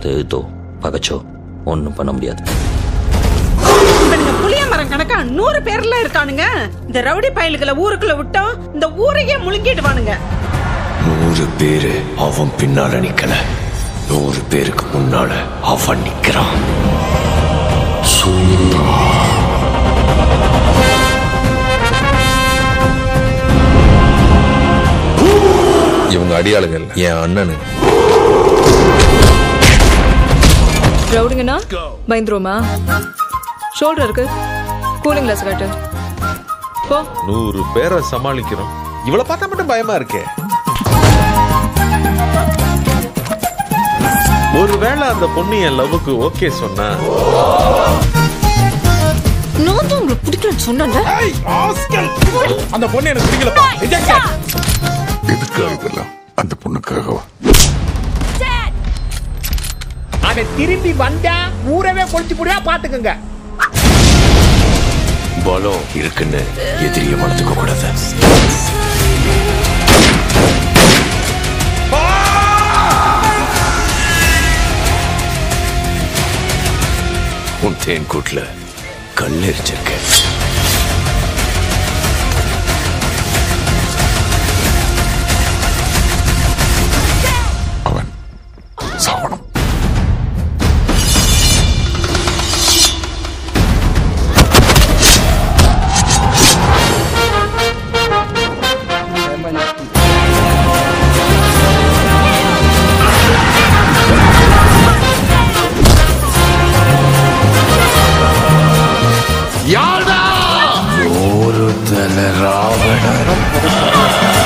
பார்த்து எழுத்தோ பகச்சோ ஒன்றும் பண்ண முடியாது இவனுங்க புளிய மரம் கணக்கா நூறு பேர்ல இருக்கானுங்க இந்த ரவுடி பயலுகளை ஊருக்குள்ள விட்டோம் இந்த ஊரையே முழுங்கிடுவானுங்க நூறு பேரு அவன் பின்னால நிக்கல நூறு பேருக்கு முன்னால அவன் நிக்கிறான் இவங்க அடியாளுகள் என் அண்ணனு ரவுடிங்கண்ணா பயந்துருவோமா ஷோல்டர் இருக்கு கூலிங் கிளாஸ் காட்டு போ நூறு பேரை சமாளிக்கிறோம் இவளை பார்த்தா மட்டும் பயமா இருக்கே ஒருவேளை அந்த பொண்ணு என் லவ்வுக்கு ஓகே சொன்னா நான் தான் உங்களுக்கு பிடிக்கலன்னு சொன்னேன்ல அந்த பொண்ணு எனக்கு பிடிக்கலப்பா எதுக்காக இதெல்லாம் அந்த பொண்ணுக்காகவா அவன் திரும்பி வந்தா ஊரவே கொளுத்தி போடுவா பாத்துக்கோங்க பலம் இருக்குன்னு எதிரிய வளர்த்துக்க கூடாது உன் தேன் கூட்டுல கல் எரிச்சிருக்க அவன் சாவணும் ஒரு தல ராவணன்